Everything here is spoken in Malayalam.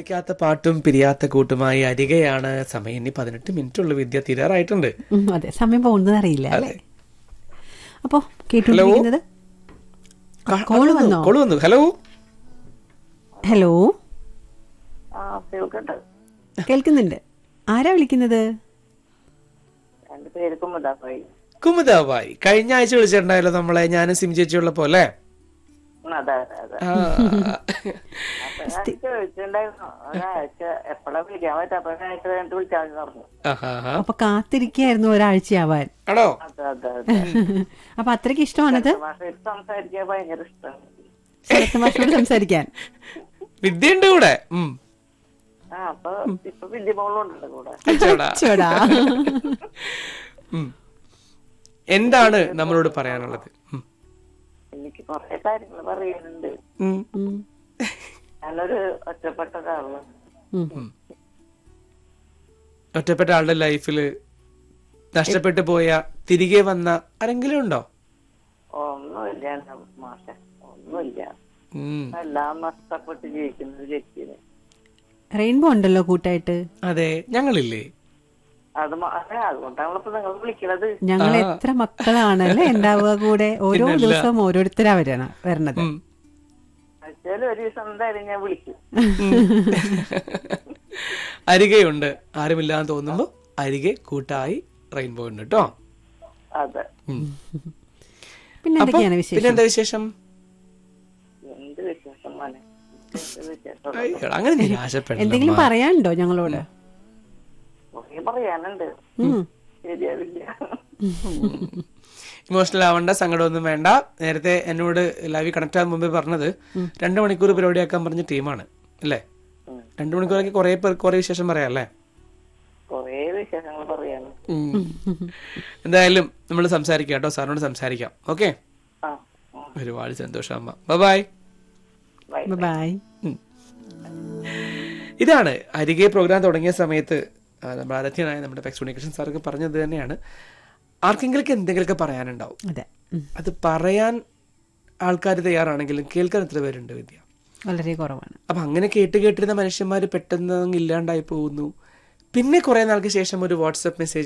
നിലയ്ക്കാത്ത പാട്ടും പിരിയാത്ത കൂട്ടുമായി അരികയാണ് സമയം ഇനി പതിനെട്ട് മിനിറ്റ് ഉള്ളു വിദ്യ തീരാറായിട്ടുണ്ട് ഉം, അതെ സമയം പോകുന്നത് അറിയില്ല അല്ലേ അപ്പോ കേട്ടുകൊണ്ടിരിക്കുന്നത് കോള് വന്നോ കോള് വന്നു ഹലോ ഹലോ ആ കേൾക്കട്ടെ കേൾക്കുന്നുണ്ട് ആരാ വിളിക്കുന്നത് എന്റെ പേര് കുമുദാബായി കുമുദാബായി കഴിഞ്ഞ ആഴ്ച വിളിച്ചിട്ടുണ്ടായല്ലോ നമ്മളെ ഞാനും സിം ചേച്ചിയുള്ളപ്പോ അല്ലേ അതെ അതെ അതെ ആ. അപ്പൊ ഞാൻ ചോദിച്ചിട്ടുണ്ടായിരുന്നു ഒരാഴ്ച എപ്പോഴാ വിളിക്കാൻ പറ്റും അപ്പൊ ഒരാഴ്ച കഴിഞ്ഞിട്ട് വിളിച്ചാൽ പറഞ്ഞു ആഹാഹാ. അപ്പൊ കാത്തിരിക്കായിരുന്നു ഒരാഴ്ചയാവാൻ ആണോ അതെ അതെ അതെ അപ്പൊ അത്രയ്ക്ക് ഇഷ്ടമാണത് ഭാഷയിൽ സംസാരിക്കാൻ ഭയങ്കര ഇഷ്ടമാണ് ശരത് മാഷോട് സംസാരിക്കാൻ വിദ്യയുണ്ട് കൂടെ ഉം. ആ അപ്പൊ ഇപ്പൊ വലിയ മോളുണ്ടല്ലോ കൂടെ അച്ചോടാ. ചോടാ ഉം. എന്താണ് നമ്മളോട് പറയാനുള്ളത് ഉം. എനിക്ക് കുറെ കാര്യങ്ങൾ പറയാനുണ്ട് ഉം. ഉം, ഞാനൊരു ഒറ്റപ്പെട്ട ഒരാളാണ് ഉം. ഒറ്റപ്പെട്ട ആളുടെ ലൈഫില് നഷ്ടപ്പെട്ടു പോയ തിരികെ വന്ന ആരെങ്കിലും ഉണ്ടോ ഒന്നുമില്ല എന്റെ മാഷ ഒന്നുമില്ല ഉം. എല്ലാം നഷ്ടപ്പെട്ട് ജീവിക്കുന്ന ഒരു വ്യക്തിന് റെയിൻബോ ഉണ്ടല്ലോ കൂട്ടായിട്ട് അതെ ഞങ്ങളില്ലേ അത് മ- അതെ അതുകൊണ്ടാണ് ഇപ്പൊ നിങ്ങൾ വിളിക്കണത് ഞങ്ങൾ എത്ര മക്കളാണല്ലേ ഉണ്ടാവുക കൂടെ ഓരോ ദിവസവും ഓരോരുത്തരാ വരണം വരണത് ഉം. ആഴ്ചയിൽ ഒരു ദിവസം എന്തായാലും ഞാൻ വിളിക്കും അരികെയുണ്ട് ആരുമില്ലാന്ന് തോന്നുമ്പോ അരികെ കൂട്ടായി റെയിൻബോ ഉണ്ട് കേട്ടോ അതെ പിന്നെ എന്തൊക്കെയാണ് വിശേഷം പിന്നെന്താ വിശേഷം എന്ത് വിശേഷം മോനെ എന്ത് വിശേഷം അയ്യോ, അങ്ങനെ നിരാശപ്പെടണം എന്തെങ്കിലും പറയാനുണ്ടോ ഞങ്ങളോട് കുറേ പറയാനുണ്ട് ഉം. ശരിയാവില്ല ഇമോഷണൽ ആവണ്ട സങ്കടമൊന്നും വേണ്ട നേരത്തെ എന്നോട് ലൈവ് കണക്ട് ആകാൻ മുമ്പേ പറഞ്ഞത് രണ്ടു മണിക്കൂർ പരിപാടിയാക്കാൻ പറഞ്ഞ ടീമാണ് അല്ലേ ഉം. രണ്ടു മണിക്കൂറൊക്കെ കുറെ പേർ കുറെ വിശേഷം പറയാം അല്ലേ കുറേ വിശേഷങ്ങൾ പറയാന് ഉം. എന്തായാലും നമ്മൾ സംസാരിക്കാം കേട്ടോ സാറിനോട് സംസാരിക്കാം ഓക്കെ ആ ഉം. ഒരുപാട് സന്തോഷം അമ്മ ബൈ ബൈ ബൈ ഇതാണ് അരികെ പ്രോഗ്രാം തുടങ്ങിയ സമയത്ത് ആ, നമ്മുടെ ആരാധ്യനായ നമ്മുടെ പെക്സ് ഉണ്ണികൃഷ്ണൻ സാർക്ക് പറഞ്ഞത് തന്നെയാണ് ആർക്കെങ്കിലും എന്തെങ്കിലുമൊക്കെ പറയാനുണ്ടാവും അതെ ഉം. അത് പറയാൻ ആൾക്കാർ തയ്യാറാണെങ്കിലും കേൾക്കാൻ എത്ര പേരുണ്ട് വിദ്യ വളരെ കുറവാണ് അപ്പൊ അങ്ങനെ കേട്ട് കേട്ടിരുന്ന മനുഷ്യന്മാർ പെട്ടെന്ന് അങ്ങ് ഇല്ലാണ്ടായി പോകുന്നു പിന്നെ കുറെ നാൾക്ക് ശേഷം ഒരു വാട്സപ്പ് മെസ്സേജ്